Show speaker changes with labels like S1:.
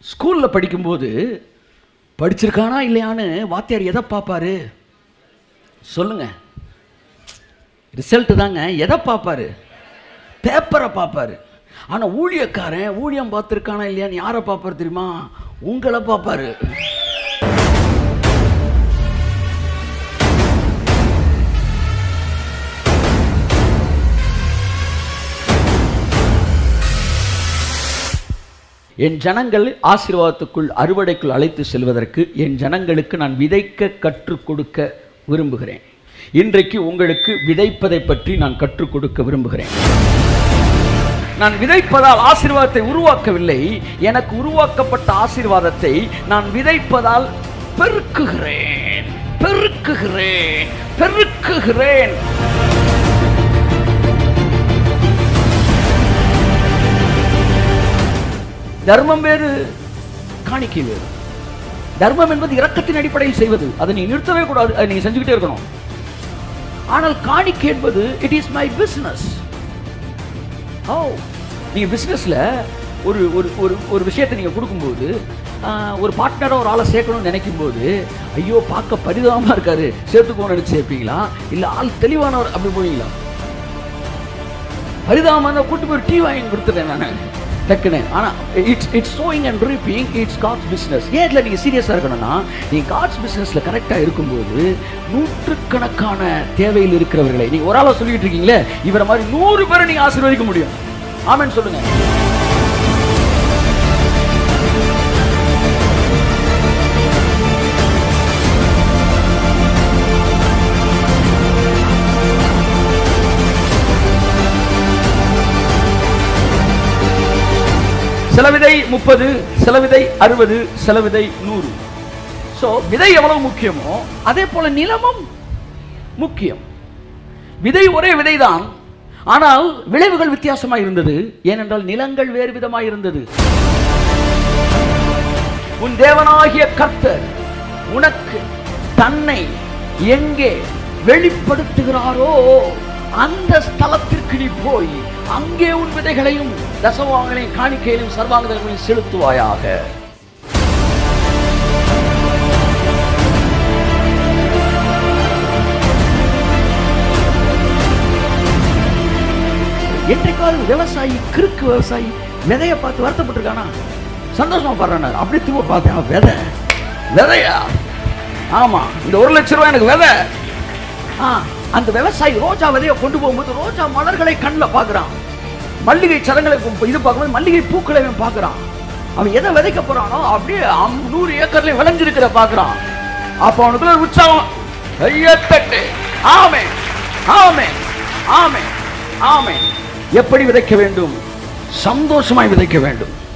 S1: ஸ்கூலில் படிக்கும்போது படிச்சிருக்கானா இல்லையான்னு வாத்தியார் எதை பார்ப்பாரு சொல்லுங்க ரிசல்ட்டு தாங்க எதை பார்ப்பாரு பேப்பரை பார்ப்பாரு ஆனால் ஊழியக்காரன் ஊழியம் பார்த்துருக்கானா இல்லையான்னு யாரை பார்ப்பாரு தெரியுமா உங்களை பார்ப்பாரு என் ஜனங்கள் ஆசீர்வாதத்துக்குள் அறுவடைக்குள் அழைத்து செல்வதற்கு என் ஜனங்களுக்கு நான் விதைக்க கற்றுக் கொடுக்க விரும்புகிறேன் இன்றைக்கு உங்களுக்கு விதைப்பதை பற்றி நான் கற்றுக் கொடுக்க விரும்புகிறேன் நான் விதைப்பதால் ஆசீர்வாதத்தை உருவாக்கவில்லை எனக்கு உருவாக்கப்பட்ட ஆசீர்வாதத்தை நான் விதைப்பதால் பெருக்குகிறேன் பெருக்குகிறேன் பெருக்குகிறேன் தர்மம் வேறு காணிக்கை வேறு தர்மம் என்பது இரக்கத்தின் அடிப்படையில் செய்வது அதை நீ நிறுத்தவே கூடாது அதை நீங்க செஞ்சுக்கிட்டே இருக்கணும் ஆனால் காணிக்கை என்பது it is my business oh நீங்க பிசினஸ்ல ஒரு ஒரு ஒரு ஒரு விஷயத்தை நீங்க கொடுக்கும்போது ஆஹ், ஒரு பார்ட்னரை ஒரு ஆளை சேர்க்கணும்னு நினைக்கும் போது ஐயோ பார்க்க பரிதாபமா இருக்காரு சேர்த்துக்கோன்னு நினைச்சு சேர்ப்பீங்களா இல்ல ஆள் தெளிவானவர் அப்படி போவீங்களா பரிதாபமான கூட்டு போய் டீ வாங்கி கொடுத்துட்டேன் நான் டக்குன்னு ஆனால் it's it's sowing and reaping it's God's business ஏன் இதில் நீங்கள் சீரியஸாக இருக்கணும்னா நீங்கள் காட்ஸ் பிஸ்னஸில் கரெக்டாக இருக்கும்போது நூற்றுக்கணக்கான தேவையில் இருக்கிறவர்களை நீங்கள் ஒரு ஆளை சொல்லிட்டு இருக்கீங்களே இவரை மாதிரி நூறு பேரை நீங்கள் ஆசீர்வதிக்க முடியும் ஆமென்னு சொல்லுங்க சில விதை முப்பது சில விதை அறுபது சில விதை நூறு ஸோ விதை எவ்வளவு முக்கியமோ அதே போல நிலமும் முக்கியம் விதை ஒரே விதைதான் ஆனால் விளைவுகள் வித்தியாசமாக இருந்தது ஏனென்றால் நிலங்கள் வேறு விதமாக இருந்தது உன் தேவனாகிய கர்த்தர் உனக்கு தன்னை எங்கே வெளிப்படுத்துகிறாரோ அந்த ஸ்தலத்திற்கு நீ போய் அங்கே உன் விதைகளையும் தசவாங்களையும் காணிக்கையிலும் சர்வாங்கங்களையும் செலுத்துவாயாக என்றைக்காவது விவசாயி கிறுக்கு விவசாயி விதைய பார்த்து வருத்தப்பட்டிருக்கானா சந்தோஷமா பாடுறாரு அப்படியே திரும்ப பார்த்தேன் விதை விதையா ஆமா இந்த ஒரு லட்சம் ரூபாய் எனக்கு விதை ஆ அந்த விவசாயி ரோஜா விதையை கொண்டு போகும்போது ரோஜா மலர்களை கண்ணில் பார்க்குறான் மல்லிகை சரங்களை கு- இது பார்க்கும்போது மல்லிகை பூக்களை அவன் பார்க்குறான் அவன் எதை விதைக்க போறானோ அப்படியே அம்- நூறு ஏக்கர்ல விளைஞ்சிருக்கிற பார்க்குறான் அப்போ அவனுக்குள்ள ஒரு உற்சாகம் ஐயத்தட்டு ஆமே ஆமே ஆமே ஆமே எப்படி விதைக்க வேண்டும் சந்தோஷமாய் விதைக்க வேண்டும்